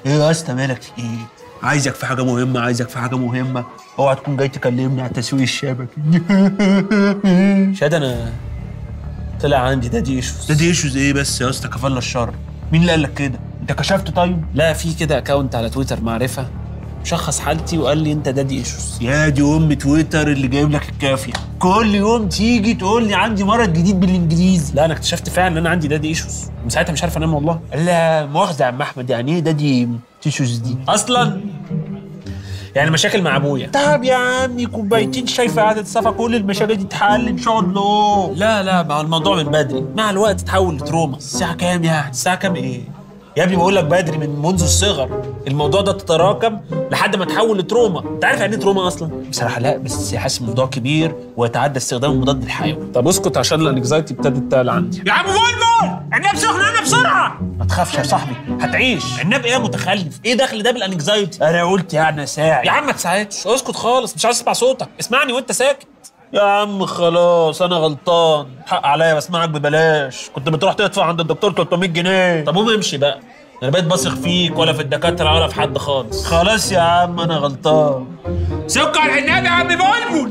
ايه يا اسطى مالك في ايه عايزك في حاجه مهمه عايزك في حاجه مهمه اوعى تكون جاي تكلمني على تسويق الشبكي شاد انا طلع عندي دادي ايشوز ده دي ايشوز ايه بس يا اسطى كفالة الشر مين اللي قال لك كده انت كشفت طيب لا في كده اكونت على تويتر معرفه شخص حالتي وقال لي انت دادي ايشوز يا دي ام تويتر اللي جايب لك الكافيه كل يوم تيجي تقول لي عندي مرض جديد بالانجليزي لا انا اكتشفت فعلا ان انا عندي دادي ايشوز من ساعتها مش عارف انام والله لا مؤاخذه يا عم احمد يعني ايه ده دي تيشوز دي اصلا يعني مشاكل مع ابويا طب يا عمي كوبايتين شاي في قعده صفا كل المشاكل دي تتحل ان شاء الله لا لا ما هو الموضوع من بدري مع الوقت تحول لتروما الساعه كام يعني الساعه كام ايه يا ابني بقول لك بدري من منذ الصغر الموضوع ده تتراكم لحد ما تحول لتروما انت عارف يعني ايه تروما اصلا بصراحه لا بس حاسس الموضوع كبير ويتعدى استخدام المضاد الحيوي طب اسكت عشان الانكزايتي ابتدت تعلى عندي يا عم بلبل الناب سخن انا بسرعه ما تخافش يا صاحبي هتعيش الناب ايه يا متخلف ايه دخل ده بالانكزايتي انا قلت يعني ساعي يا عم ما تساعدش اسكت خالص مش عايز اسمع صوتك اسمعني وانت ساكت يا عم خلاص انا غلطان حق عليا بسمعك ببلاش كنت بتروح تدفع عند الدكتور 300 جنيه طب قوم امشي بقى انا بقيت بثق فيك ولا في الدكاتره ولا في حد خالص خلاص يا عم انا غلطان سك على العناب يا عم بلبل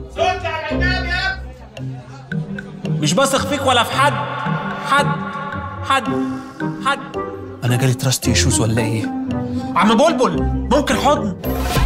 مش بثق فيك ولا في حد حد حد حد انا جالي تراست ايشوز ولا ايه عم بلبل ممكن حضن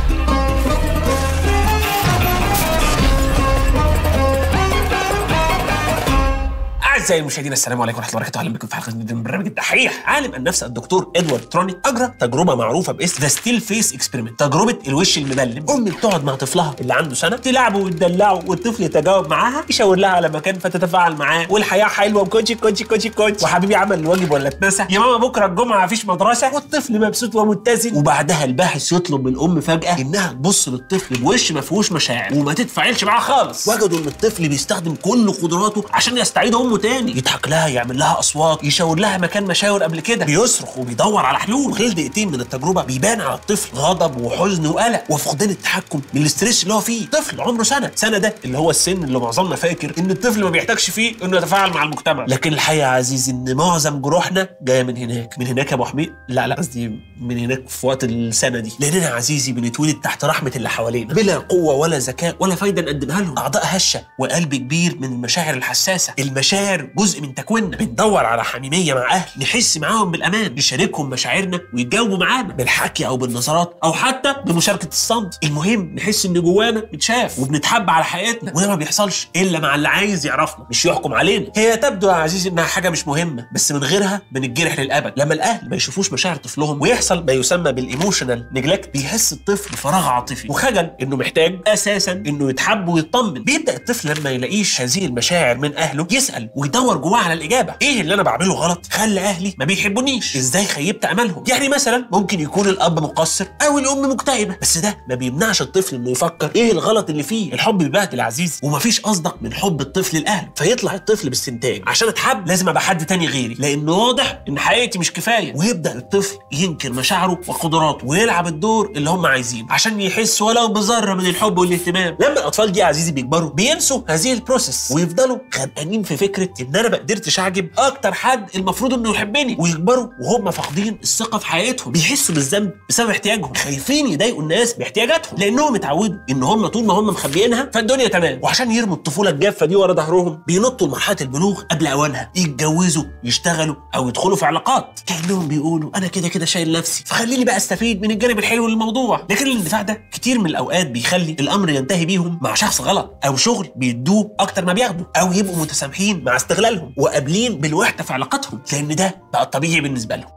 اعزائي المشاهدين السلام عليكم ورحمه الله وبركاته اهلا بكم في حلقه جديده من برنامج الدحيح عالم النفس الدكتور ادوارد تروني اجرى تجربه معروفه باسم ذا ستيل فيس اكسبيرمنت تجربه الوش المبلم ام بتقعد مع طفلها اللي عنده سنه تلعبه وتدلعه والطفل يتجاوب معاها يشاور لها على مكان فتتفاعل معاه والحياه حلوه وكوتشي كوتشي كوتشي كوتشي وحبيبي عمل الواجب ولا اتنسى يا ماما بكره الجمعه مفيش مدرسه والطفل مبسوط ومتزن وبعدها الباحث يطلب من الام فجاه انها تبص للطفل بوش ما فيهوش مشاعر وما تتفاعلش معاه خالص وجدوا ان الطفل بيستخدم كل قدراته عشان يستعيد امه تاني يضحك لها يعمل لها اصوات يشاور لها مكان مشاور قبل كده بيصرخ وبيدور على حلول خلال دقيقتين من التجربه بيبان على الطفل غضب وحزن وقلق وفقدان التحكم من الاستريس اللي هو فيه طفل عمره سنه سنه ده اللي هو السن اللي معظمنا فاكر ان الطفل ما بيحتاجش فيه انه يتفاعل مع المجتمع لكن الحقيقه يا عزيزي ان معظم جروحنا جايه من هناك من هناك يا ابو حميد لا لا قصدي من هناك في وقت السنه دي لاننا يا عزيزي بنتولد تحت رحمه اللي حوالينا بلا قوه ولا ذكاء ولا فايده نقدمها لهم اعضاء هشه وقلب كبير من المشاعر الحساسه المشاعر جزء من تكويننا بندور على حميميه مع اهل نحس معاهم بالامان نشاركهم مشاعرنا ويتجاوبوا معانا بالحكي او بالنظرات او حتى بمشاركه الصمت المهم نحس ان جوانا متشاف وبنتحب على حقيقتنا وده ما بيحصلش الا مع اللي عايز يعرفنا مش يحكم علينا هي تبدو يا عزيزي انها حاجه مش مهمه بس من غيرها بنتجرح للابد لما الاهل ما يشوفوش مشاعر طفلهم ويحصل ما يسمى بالايموشنال نيجلكت بيحس الطفل بفراغ عاطفي وخجل انه محتاج اساسا انه يتحب ويطمن بيبدا الطفل لما يلاقيش هذه المشاعر من اهله يسال ويدور جواه على الاجابه ايه اللي انا بعمله غلط خلى اهلي ما بيحبونيش ازاي خيبت املهم يعني مثلا ممكن يكون الاب مقصر او الام مكتئبه بس ده ما بيمنعش الطفل انه يفكر ايه الغلط اللي فيه الحب بيبهدل عزيزي ومفيش اصدق من حب الطفل لاهله فيطلع الطفل باستنتاج عشان اتحب لازم ابقى حد تاني غيري لانه واضح ان حقيقتي مش كفايه ويبدا الطفل ينكر مشاعره وقدراته ويلعب الدور اللي هم عايزينه عشان يحس ولو بذره من الحب والاهتمام لما الاطفال دي يا عزيزي بيكبروا بينسوا هذه البروسيس ويفضلوا غرقانين في فكره ان انا ما قدرتش اعجب اكتر حد المفروض انه يحبني ويكبروا وهم فاقدين الثقه في حياتهم بيحسوا بالذنب بسبب احتياجهم خايفين يضايقوا الناس باحتياجاتهم لانهم اتعودوا ان هم طول ما هم مخبيينها فالدنيا تمام وعشان يرموا الطفوله الجافه دي ورا ظهرهم بينطوا لمرحله البلوغ قبل اوانها يتجوزوا يشتغلوا او يدخلوا في علاقات كانهم بيقولوا انا كده كده شايل نفسي فخليني بقى استفيد من الجانب الحلو للموضوع لكن الاندفاع ده كتير من الاوقات بيخلي الامر ينتهي بيهم مع شخص غلط او شغل بيدوه اكتر ما بياخدوا او يبقوا متسامحين مع استغلالهم وقابلين بالوحده في علاقاتهم لان ده بقى الطبيعي بالنسبه لهم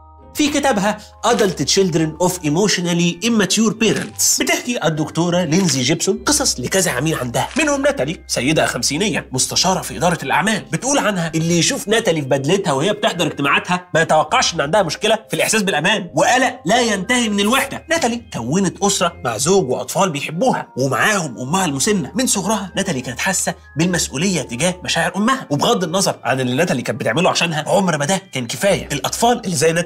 في كتابها Adult Children of Emotionally Immature Parents بتحكي الدكتورة لينزي جيبسون قصص لكذا عميل عندها منهم ناتالي سيدة خمسينية مستشارة في إدارة الأعمال بتقول عنها اللي يشوف ناتالي في بدلتها وهي بتحضر اجتماعاتها ما يتوقعش إن عندها مشكلة في الإحساس بالأمان وقلق لا ينتهي من الوحدة ناتالي كونت أسرة مع زوج وأطفال بيحبوها ومعاهم أمها المسنة من صغرها ناتالي كانت حاسة بالمسؤولية تجاه مشاعر أمها وبغض النظر عن اللي ناتالي كانت بتعمله عشانها عمر ما ده كان كفاية الأطفال اللي زي ناتالي دول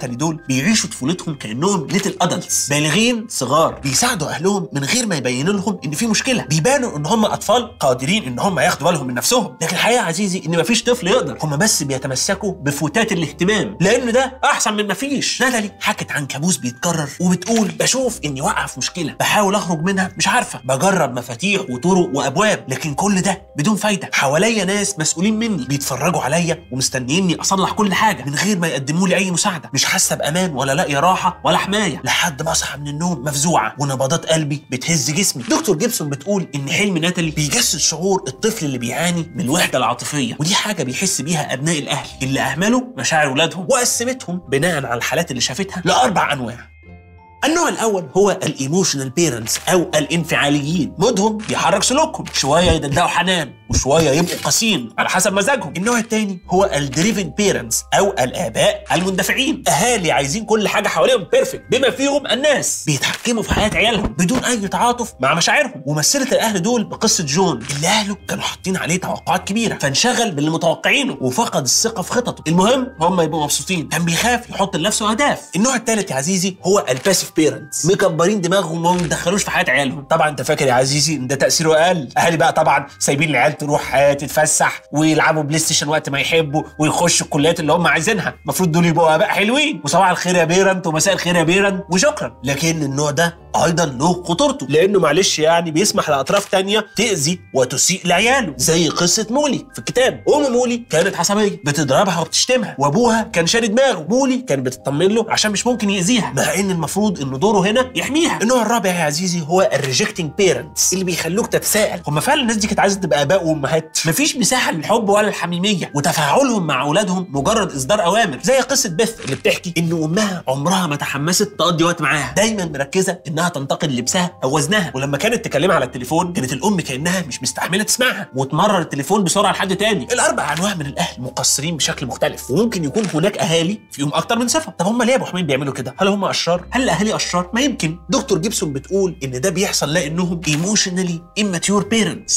بيعيشوا طفولتهم كانهم ليتل ادلتس بالغين صغار بيساعدوا اهلهم من غير ما يبينوا لهم ان في مشكله بيبانوا ان هم اطفال قادرين ان هم ياخدوا بالهم من نفسهم لكن الحقيقه يا عزيزي ان مفيش طفل يقدر هم بس بيتمسكوا بفتات الاهتمام لان ده احسن من مفيش ناتالي حكت عن كابوس بيتكرر وبتقول بشوف اني واقعه في مشكله بحاول اخرج منها مش عارفه بجرب مفاتيح وطرق وابواب لكن كل ده بدون فايده حواليا ناس مسؤولين مني بيتفرجوا عليا ومستنييني اصلح كل حاجه من غير ما يقدموا لي اي مساعده مش حاسه بامان ولا لاقيه راحه ولا حمايه لحد ما اصحى من النوم مفزوعه ونبضات قلبي بتهز جسمي دكتور جيبسون بتقول ان حلم ناتالي بيجسد شعور الطفل اللي بيعاني من الوحده العاطفيه ودي حاجه بيحس بيها ابناء الاهل اللي اهملوا مشاعر اولادهم وقسمتهم بناء على الحالات اللي شافتها لاربع انواع النوع الاول هو الايموشنال بيرنتس او الانفعاليين مودهم بيحرك سلوكهم شويه يدلعوا حنان وشويه يبقوا قاسيين على حسب مزاجهم النوع الثاني هو الدريفن بيرنتس او الاباء المندفعين اهالي عايزين كل حاجه حواليهم بيرفكت بما فيهم الناس بيتحكموا في حياه عيالهم بدون اي تعاطف مع مشاعرهم ومثلت الاهل دول بقصه جون اللي اهله كانوا حاطين عليه توقعات كبيره فانشغل باللي متوقعينه وفقد الثقه في خططه المهم هم يبقوا مبسوطين كان بيخاف يحط لنفسه اهداف النوع الثالث يا عزيزي هو الباسيف بيرنتس مكبرين دماغهم وما بيدخلوش في حياه عيالهم طبعا انت فاكر يا عزيزي ان ده تاثيره اقل اهالي بقى طبعا سايبين العيال تروح آه، تتفسح ويلعبوا بلاي ستيشن وقت ما يحبوا ويخشوا الكليات اللي هم عايزينها المفروض دول يبقوا اباء حلوين وصباح الخير يا بيرنت ومساء الخير يا بيرنت وشكرا لكن النوع ده ايضا له خطورته لانه معلش يعني بيسمح لاطراف تانية تاذي وتسيء لعياله زي قصه مولي في الكتاب ام مولي كانت عصبيه بتضربها وبتشتمها وابوها كان شاري دماغه مولي كانت بتطمن له عشان مش ممكن يأذيها مع ان المفروض ان دوره هنا يحميها النوع الرابع يا عزيزي هو الريجكتنج بيرنتس اللي بيخلوك تتساءل هم فعلا الناس دي كانت عايزه تبقى اباء وامهات مفيش مساحه للحب ولا الحميميه وتفاعلهم مع اولادهم مجرد اصدار اوامر زي قصه بيث اللي بتحكي ان امها عمرها ما تحمست تقضي وقت معاها دايما مركزه انها تنتقد لبسها او وزنها ولما كانت تكلمها على التليفون كانت الام كانها مش مستحمله تسمعها وتمرر التليفون بسرعه لحد تاني الاربع انواع من الاهل مقصرين بشكل مختلف وممكن يكون هناك اهالي فيهم اكتر من صفه طب هم ليه يا ابو حميد بيعملوا كده هل هم اشرار هل الاهالي اشرار ما يمكن دكتور جيبسون بتقول ان ده بيحصل لانهم ايموشنالي immature parents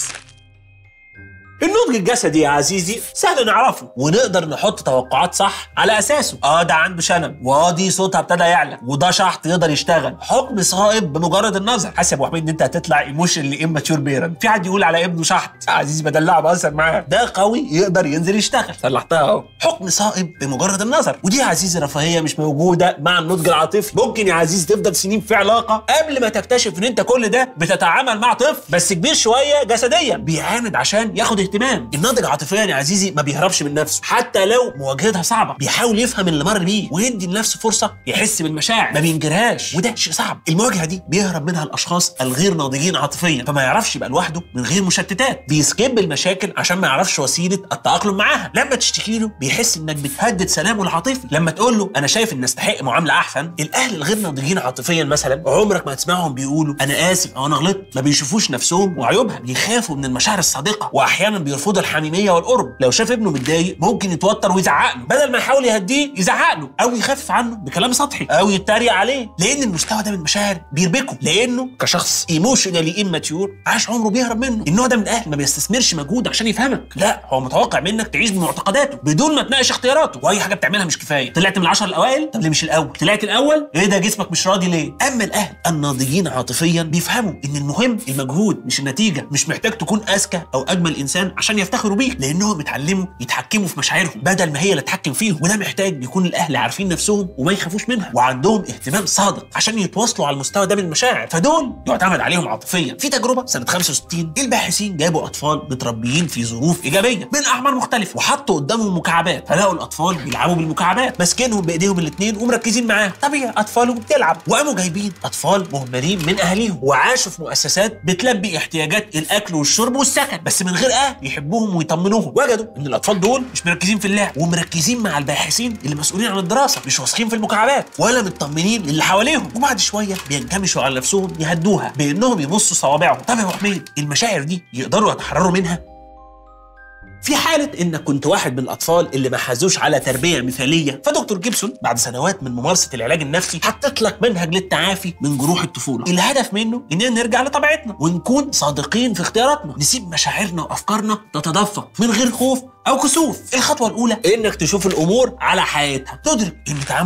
النضج الجسدي يا عزيزي سهل نعرفه ونقدر نحط توقعات صح على اساسه اه ده عنده شنب واه دي صوتها ابتدى يعلى وده شحط يقدر يشتغل حكم صائب بمجرد النظر حاسس يا ابو حميد ان انت هتطلع ايموشنلي اماتشور بيرن في حد يقول على ابنه شحط آه عزيزي بدلعه بهزر معاه ده قوي يقدر ينزل يشتغل صلحتها اهو حكم صائب بمجرد النظر ودي يا عزيزي رفاهيه مش موجوده مع النضج العاطفي ممكن يا عزيزي تفضل سنين في علاقه قبل ما تكتشف ان انت كل ده بتتعامل مع طفل بس كبير شويه جسديا بيعاند عشان ياخد اهتمام الناضج عاطفيا يا عزيزي ما بيهربش من نفسه حتى لو مواجهتها صعبه بيحاول يفهم اللي مر بيه ويدي لنفسه فرصه يحس بالمشاعر ما بينكرهاش وده شيء صعب المواجهه دي بيهرب منها الاشخاص الغير ناضجين عاطفيا فما يعرفش يبقى لوحده من غير مشتتات بيسكيب المشاكل عشان ما يعرفش وسيله التاقلم معاها لما تشتكي له بيحس انك بتهدد سلامه العاطفي لما تقول له انا شايف ان استحق معامله احسن الاهل الغير ناضجين عاطفيا مثلا عمرك ما تسمعهم بيقولوا انا اسف او انا غلطت ما بيشوفوش نفسهم وعيوبها بيخافوا من المشاعر الصادقه واحيانا بيرفضوا الحميميه والقرب لو شاف ابنه متضايق ممكن يتوتر ويزعق له بدل ما يحاول يهديه يزعق له او يخفف عنه بكلام سطحي او يتريق عليه لان المستوى ده من المشاعر بيربكه لانه كشخص ايموشنالي اماتيور عاش عمره بيهرب منه النوع ده من الاهل ما بيستثمرش مجهود عشان يفهمك لا هو متوقع منك تعيش بمعتقداته بدون ما تناقش اختياراته واي حاجه بتعملها مش كفايه طلعت من العشر الاوائل طب ليه مش الاول طلعت الاول ايه ده جسمك مش راضي ليه اما الاهل الناضجين عاطفيا بيفهموا ان المهم المجهود مش النتيجه مش محتاج تكون اذكى او اجمل انسان عشان يفتخروا بيك لانهم اتعلموا يتحكموا في مشاعرهم بدل ما هي اللي تتحكم فيهم وده محتاج يكون الاهل عارفين نفسهم وما يخافوش منها وعندهم اهتمام صادق عشان يتواصلوا على المستوى ده من المشاعر فدول يعتمد عليهم عاطفيا في تجربه سنه 65 الباحثين جابوا اطفال متربيين في ظروف ايجابيه من اعمار مختلفه وحطوا قدامهم مكعبات فلقوا الاطفال بيلعبوا بالمكعبات ماسكينهم بايديهم الاثنين ومركزين معاها طبيعي اطفالهم بتلعب وقاموا جايبين اطفال مهملين من اهاليهم وعاشوا في مؤسسات بتلبي احتياجات الاكل والشرب والسكن بس من غير اهل يحبوهم ويطمنوهم وجدوا ان الاطفال دول مش مركزين في اللعب ومركزين مع الباحثين اللي مسؤولين عن الدراسه مش واثقين في المكعبات ولا مطمنين للي حواليهم وبعد شويه بينكمشوا على نفسهم يهدوها بانهم يبصوا صوابعهم طب يا ابو حميد المشاعر دي يقدروا يتحرروا منها في حالة انك كنت واحد من الاطفال اللي ما حازوش على تربية مثالية فدكتور جيبسون بعد سنوات من ممارسة العلاج النفسي حطت لك منهج للتعافي من جروح الطفولة الهدف منه اننا نرجع لطبيعتنا ونكون صادقين في اختياراتنا نسيب مشاعرنا وافكارنا تتدفق من غير خوف او كسوف الخطوة الاولى انك تشوف الامور على حقيقتها تدرك ان تعامل الاهل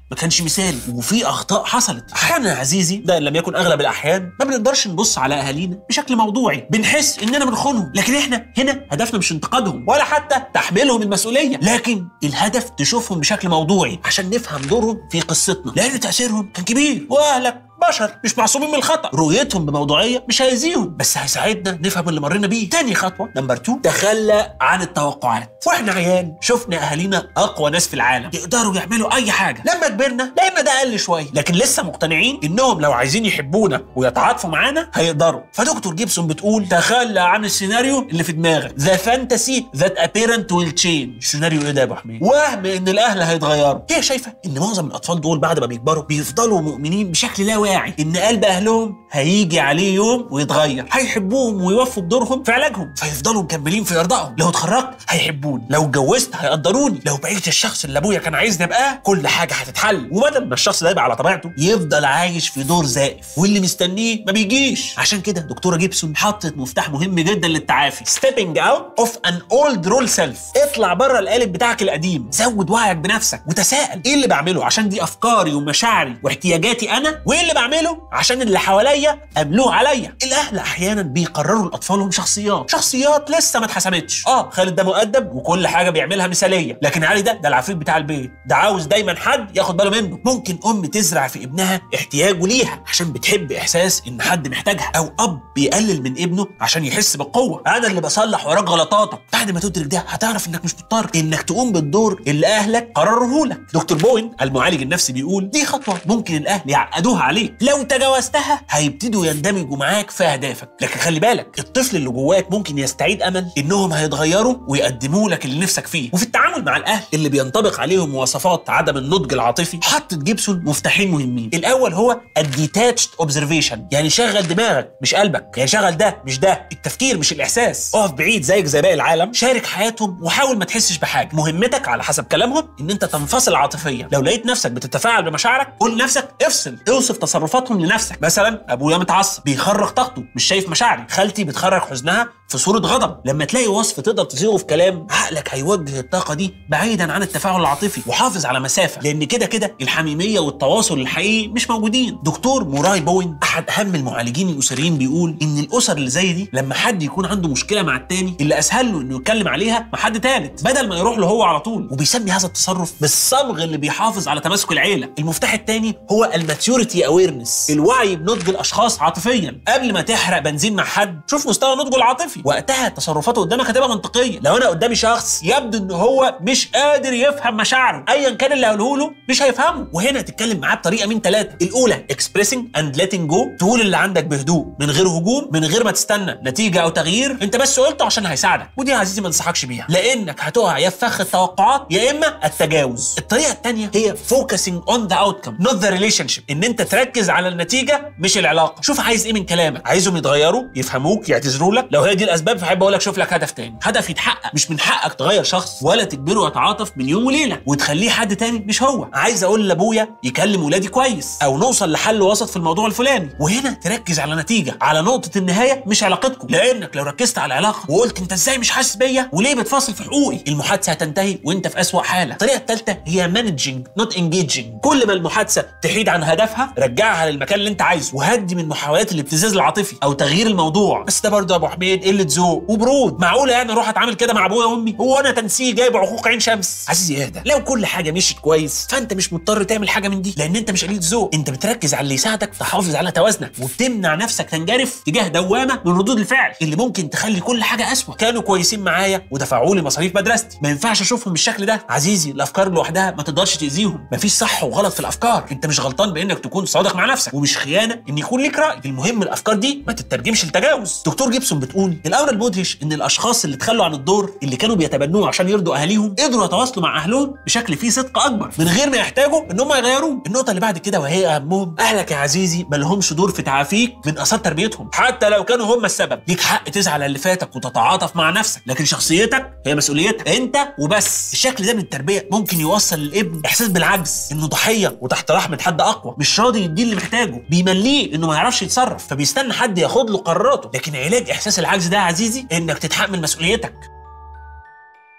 ما كانش مثالي وفي اخطاء حصلت احيانا يا عزيزي ده إن لم يكن اغلب الاحيان ما بنقدرش نبص على اهالينا بشكل موضوعي بنحس اننا بنخونهم لكن احنا هنا هدفنا مش انتقادهم ولا حتى تحميلهم المسؤوليه لكن الهدف تشوفهم بشكل موضوعي عشان نفهم دورهم في قصتنا لان تاثيرهم كان كبير واهلك بشر مش معصومين من الخطا رؤيتهم بموضوعيه مش هيزيهم بس هيساعدنا نفهم اللي مرينا بيه تاني خطوه نمبر 2 تخلى عن التوقعات واحنا عيال شفنا اهالينا اقوى ناس في العالم يقدروا يعملوا اي حاجه لما كبرنا لقينا ده قل شويه لكن لسه مقتنعين انهم لو عايزين يحبونا ويتعاطفوا معانا هيقدروا فدكتور جيبسون بتقول تخلى عن السيناريو اللي في دماغك ذا فانتسي ذات ابيرنت ويل تشينج سيناريو ايه ده يا ابو حميد وهم ان الاهل هيتغيروا هي شايفه ان معظم الاطفال دول بعد ما بيكبروا بيفضلوا مؤمنين بشكل لا واعي ان قلب اهلهم هيجي عليه يوم ويتغير هيحبوهم ويوفوا بدورهم في علاجهم فيفضلوا مكملين في ارضائهم لو اتخرجت هيحبوني لو اتجوزت هيقدروني لو بقيت الشخص اللي ابويا كان عايزني ابقاه كل حاجه هتتحل وبدل ما الشخص ده يبقى على طبيعته يفضل عايش في دور زائف واللي مستنيه ما بيجيش عشان كده دكتوره جيبسون حطت مفتاح مهم جدا للتعافي ستيبنج اوت اوف ان اولد رول سيلف اطلع بره القالب بتاعك القديم زود وعيك بنفسك وتساءل ايه اللي بعمله عشان دي افكاري ومشاعري واحتياجاتي انا وايه اللي بعمله عشان اللي حواليا قبلوه عليا الاهل احيانا بيقرروا لاطفالهم شخصيات شخصيات لسه ما اتحسمتش اه خالد ده مؤدب وكل حاجه بيعملها مثاليه لكن علي ده ده العفريت بتاع البيت ده عاوز دايما حد ياخد باله منه ممكن ام تزرع في ابنها احتياجه ليها عشان بتحب احساس ان حد محتاجها او اب بيقلل من ابنه عشان يحس بالقوه انا اللي بصلح وراك غلطاتك بعد ما تدرك ده هتعرف انك مش مضطر انك تقوم بالدور اللي اهلك قرروه لك دكتور بوين المعالج النفسي بيقول دي خطوه ممكن الاهل يعقدوها عليك لو تجاوزتها هيبتدوا يندمجوا معاك في اهدافك لكن خلي بالك الطفل اللي جواك ممكن يستعيد امل انهم هيتغيروا ويقدموا لك اللي نفسك فيه وفي التعامل مع الاهل اللي بينطبق عليهم مواصفات عدم النضج العاطفي حطت جيبسون مفتاحين مهمين الاول هو الديتاتشد اوبزرفيشن يعني شغل دماغك مش قلبك يعني شغل ده مش ده التفكير مش الاحساس اقف بعيد زيك زي باقي العالم شارك حياتهم وحاول ما تحسش بحاجه مهمتك على حسب كلامهم ان انت تنفصل عاطفيا لو لقيت نفسك بتتفاعل بمشاعرك قول لنفسك افصل اوصف تصرفاتهم لنفسك مثلا ابويا متعصب بيخرج طاقته مش شايف مشاعري خالتي بتخرج حزنها في صوره غضب لما تلاقي وصف تقدر تصيغه في كلام عقلك هيوجه الطاقه دي بعيدا عن التفاعل العاطفي وحافظ على مسافه لان كده كده الحميميه والتواصل الحقيقي مش موجودين دكتور موراي بوين احد اهم المعالجين الاسريين بيقول ان الاسر اللي زي دي لما حد يكون عنده مشكله مع التاني اللي اسهل له انه يتكلم عليها مع حد تالت بدل ما يروح له هو على طول وبيسمي هذا التصرف بالصمغ اللي بيحافظ على تماسك العيله المفتاح الثاني هو الماتيوريتي اويرنس الوعي بنضج الاشخاص عاطفيا قبل ما تحرق بنزين مع حد شوف مستوى نضجه العاطفي وقتها تصرفاته قدامك هتبقى منطقيه لو انا قدامي شخص يبدو ان هو مش قادر يفهم مشاعره ايا كان اللي هقوله له مش هيفهمه وهنا تتكلم معاه بطريقه من ثلاثه الاولى اكسبريسنج اند ليتنج جو تقول اللي عندك بهدوء من غير هجوم من غير ما تستنى نتيجه او تغيير انت بس قلته عشان هيساعدك ودي يا عزيزي ما انصحكش بيها لانك هتقع يا في فخ التوقعات يا اما التجاوز الطريقه الثانيه هي فوكسنج اون ذا اوتكم نوت ذا ريليشن شيب ان انت تركز على النتيجه مش العلاقه شوف عايز ايه من كلامك عايزهم يتغيروا يفهموك يعتذروا لك لو هي دي الاسباب فاحب اقول لك شوف لك هدف تاني هدف يتحقق مش من حقك تغير شخص ولا تجبره يتعاطف من يوم وليله وتخليه حد تاني مش هو عايز اقول لابويا يكلم ولادي كويس او نوصل لحل وسط في الموضوع الفلاني وهنا تركز على نتيجه على نقطه النهايه مش علاقتكم لانك لو ركزت على العلاقه وقلت انت ازاي مش حاسس بيا وليه بتفاصل في حقوقي المحادثه هتنتهي وانت في اسوأ حاله الطريقه الثالثه هي مانجنج نوت انجيجنج كل ما المحادثه تحيد عن هدفها رجعها للمكان اللي انت عايزه وهدي من محاولات الابتزاز العاطفي او تغيير الموضوع بس ده برضه يا ابو حميد قله ذوق وبرود معقوله يعني اروح اتعامل كده مع ابويا وامي هو انا تنسيق جايب عقوق عين شمس عزيزي اهدى لو كل حاجه مشيت كويس فانت مش مضطر تعمل حاجه من دي لان انت مش قليل ذوق انت بتركز على اللي يساعدك تحافظ على توازنك وبتمنع نفسك تنجرف تجاه دوامه من ردود الفعل اللي ممكن تخلي كل حاجه اسوء كانوا كويسين معايا ودفعوا لي مصاريف مدرستي ما ينفعش اشوفهم بالشكل ده عزيزي الافكار لوحدها ما تقدرش تاذيهم مفيش صح وغلط في الافكار انت مش غلطان بانك تكون صادق مع نفسك ومش خيانه ان يكون ليك راي المهم الافكار دي ما تترجمش لتجاوز دكتور جيبسون بتقول الامر المدهش ان الاشخاص اللي تخلوا عن الدور اللي كانوا بيتبنوه عشان يرضوا اهاليهم قدروا يتواصلوا مع اهلهم بشكل فيه صدق اكبر من غير ما يحتاجوا ان هم يغيروه النقطه اللي بعد كده وهي اهمهم اهلك يا عزيزي ما لهمش دور في تعافيك من اثار تربيتهم حتى لو كانوا هم السبب ليك حق تزعل على اللي فاتك وتتعاطف مع نفسك لكن شخصيتك هي مسؤوليتك انت وبس الشكل ده من التربيه ممكن يوصل للابن احساس بالعجز انه ضحيه وتحت رحمه حد اقوى مش راضي يديه اللي محتاجه بيمليه انه ما يعرفش يتصرف فبيستنى حد ياخد له قراراته لكن علاج احساس العجز ده يا عزيزي انك تتحمل مسؤوليتك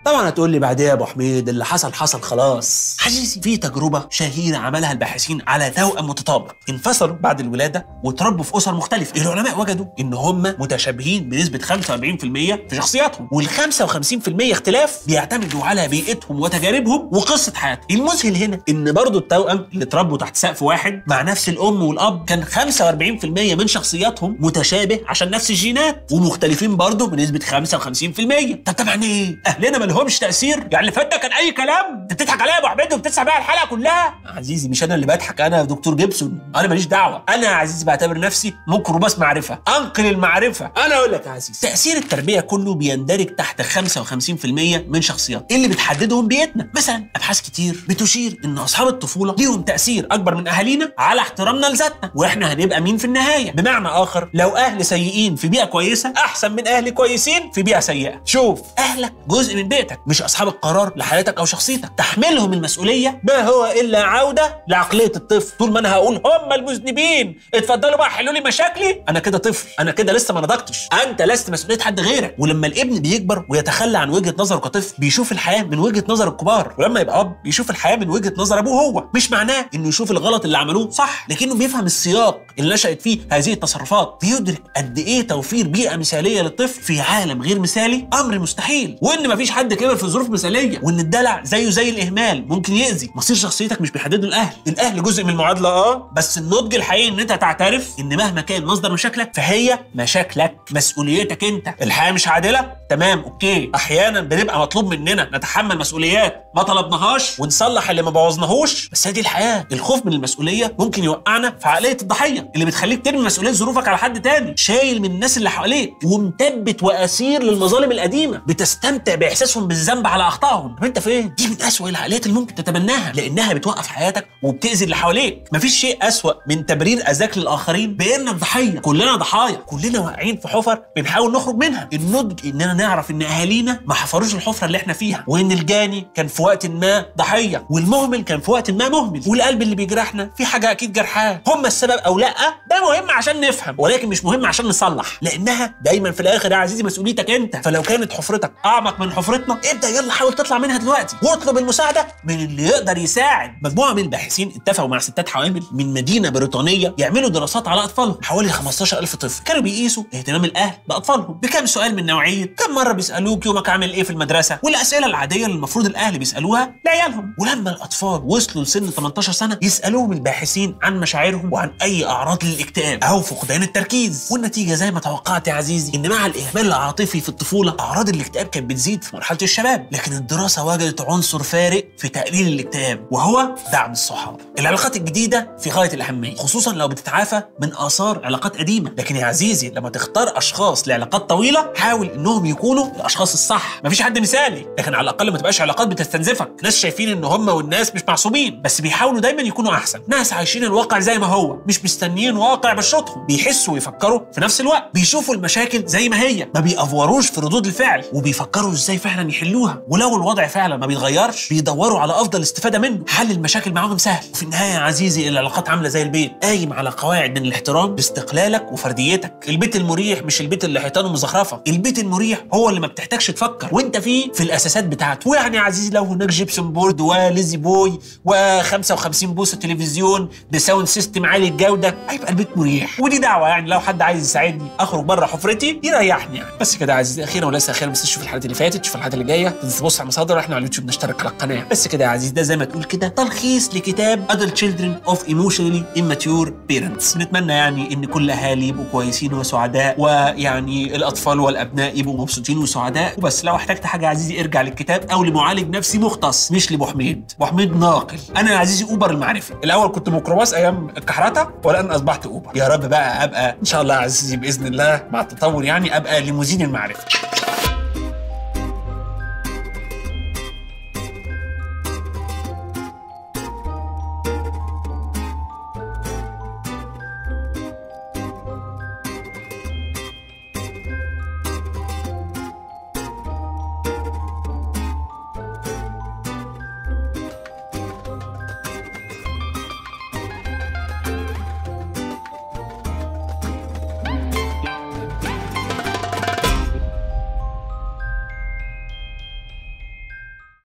طبعا هتقول لي بعديها يا ابو حميد اللي حصل حصل خلاص عزيزي في تجربه شهيره عملها الباحثين على توأم متطابق انفصلوا بعد الولاده وتربوا في اسر مختلفه العلماء وجدوا ان هم متشابهين بنسبه 45% في شخصياتهم وال 55% اختلاف بيعتمدوا على بيئتهم وتجاربهم وقصه حياتهم المذهل هنا ان برضو التوأم اللي اتربوا تحت سقف واحد مع نفس الام والاب كان 45% من شخصياتهم متشابه عشان نفس الجينات ومختلفين برضو بنسبه 55% طب طبعا ايه اهلنا ما لهمش تاثير يعني اللي فات ده كان اي كلام انت بتضحك عليا يا ابو عبيد وبتسمع بيها الحلقه كلها عزيزي مش انا اللي بضحك انا دكتور جيبسون انا ماليش دعوه انا يا عزيزي بعتبر نفسي ميكروباص معرفه انقل المعرفه انا اقول لك يا عزيزي تاثير التربيه كله بيندرج تحت 55% من شخصيات اللي بتحددهم بيئتنا مثلا ابحاث كتير بتشير ان اصحاب الطفوله ليهم تاثير اكبر من اهالينا على احترامنا لذاتنا واحنا هنبقى مين في النهايه بمعنى اخر لو اهل سيئين في بيئه كويسه احسن من اهل كويسين في بيئه سيئه شوف اهلك جزء من بيئتك مش اصحاب القرار لحياتك او شخصيتك تحملهم المسؤوليه ما هو الا عوده لعقليه الطفل طول ما انا هقول هم المذنبين اتفضلوا بقى حلوا لي مشاكلي انا كده طفل انا كده لسه ما نضجتش انت لست مسؤوليه حد غيرك ولما الابن بيكبر ويتخلى عن وجهه نظره كطفل بيشوف الحياه من وجهه نظر الكبار ولما يبقى اب بيشوف الحياه من وجهه نظر ابوه هو مش معناه انه يشوف الغلط اللي عملوه صح لكنه بيفهم السياق اللي نشأت فيه هذه التصرفات بيدرك قد ايه توفير بيئه مثاليه للطفل في عالم غير مثالي امر مستحيل وان مفيش حد كبر في ظروف مثاليه وان الدلع زيه زي الاهمال ممكن يأذي مصير شخصيتك مش بيحدده الاهل الاهل جزء من المعادله اه بس النضج الحقيقي ان انت تعترف ان مهما كان مصدر مشاكلك فهي مشاكلك مسؤوليتك انت الحياه مش عادله تمام اوكي احيانا بنبقى مطلوب مننا نتحمل مسؤوليات ما طلبناهاش ونصلح اللي ما بوظناهوش بس هي دي الحياه الخوف من المسؤوليه ممكن يوقعنا في عقليه الضحيه اللي بتخليك ترمي مسؤوليه ظروفك على حد تاني شايل من الناس اللي حواليك ومثبت واسير للمظالم القديمه بتستمتع باحساسهم بالذنب على اخطائهم طب انت فين دي من اسوأ العقليات اللي ممكن تتبناها لانها بتوقف حياتك وبتاذي اللي حواليك مفيش شيء اسوأ من تبرير اذاك للاخرين بانك ضحيه كلنا ضحايا كلنا واقعين في حفر بنحاول نخرج منها النضج اننا نعرف ان اهالينا ما حفروش الحفره اللي احنا فيها وان الجاني كان في وقت ما ضحيه والمهمل كان في وقت ما مهمل والقلب اللي بيجرحنا في حاجه اكيد جرحاه هم السبب او لا ده مهم عشان نفهم ولكن مش مهم عشان نصلح لانها دايما في الاخر يا عزيزي مسؤوليتك انت فلو كانت حفرتك اعمق من حفرتنا ابدا يلا حاول تطلع منها دلوقتي واطلب المساعده من اللي يقدر يساعد مجموعه من الباحثين اتفقوا مع ستات حوامل من مدينه بريطانيه يعملوا دراسات على اطفالهم حوالي 15000 طفل كانوا بيقيسوا اهتمام الاهل باطفالهم بكم سؤال من نوعيه كم مره بيسالوك يومك عامل ايه في المدرسه والاسئله العاديه اللي المفروض الاهل بيسالوها لعيالهم ولما الاطفال وصلوا لسن 18 سنه يسالوهم الباحثين عن مشاعرهم وعن اي اعراض للاكتئاب او فقدان التركيز والنتيجه زي ما توقعت يا عزيزي ان مع الاهمال العاطفي في الطفوله اعراض الاكتئاب كانت بتزيد في مرحله الشباب لكن الدراسه وجدت عنصر فارق في تقليل الاكتئاب وهو دعم الصحاب العلاقات الجديده في غايه الاهميه خصوصا لو بتتعافى من اثار علاقات قديمه لكن يا عزيزي لما تختار اشخاص لعلاقات طويله حاول انهم يكونوا الاشخاص الصح مفيش حد مثالي لكن على الاقل ما تبقاش علاقات بتستنزفك ناس شايفين ان هم والناس مش معصومين بس بيحاولوا دايما يكونوا احسن ناس عايشين الواقع زي ما هو مش مستنيين واقع بشرطهم بيحسوا ويفكروا في نفس الوقت بيشوفوا المشاكل زي ما هي ما بيأفوروش في ردود الفعل وبيفكروا ازاي فعلا يحلوها ولو الوضع فعلا ما بيتغيرش بيدوروا على افضل استفاده منه حل المشاكل معاهم سهل وفي النهايه يا عزيزي العلاقات عامله زي البيت قايم على قواعد من الاحترام باستقلالك وفرديتك البيت المريح مش البيت اللي حيطانه مزخرفه البيت المريح هو اللي ما بتحتاجش تفكر وانت فيه في الاساسات بتاعته ويعني يا عزيزي لو هناك جيبسون بورد وليزي بوي و55 بوصه تلفزيون بساوند سيستم عالي الجوده هيبقى البيت مريح ودي دعوه يعني لو حد عايز يساعدني اخرج بره حفرتي يريحني يعني بس كده يا عزيزي اخيرا وليس اخيرا بس تشوف الحلقات اللي فاتت تشوف الحلقات اللي جايه تبص على المصادر احنا على اليوتيوب نشترك على القناه بس كده يا عزيزي ده زي ما تقول كده تلخيص لكتاب Adult Children of Emotionally Immature Parents بنتمنى يعني ان كل اهالي يبقوا كويسين وسعداء ويعني الاطفال والابناء يبقوا مبسوطين وسعداء وبس لو احتجت حاجه يا عزيزي ارجع للكتاب او لمعالج نفسي مختص مش لابو حميد ابو حميد ناقل انا يا عزيزي اوبر المعرفي الاول كنت ميكروباص ايام الكحرته والان اصبحت اوبر يا رب بقى ابقى ان شاء الله يا عزيزي باذن الله مع التطور يعني ابقى ليموزين المعرفه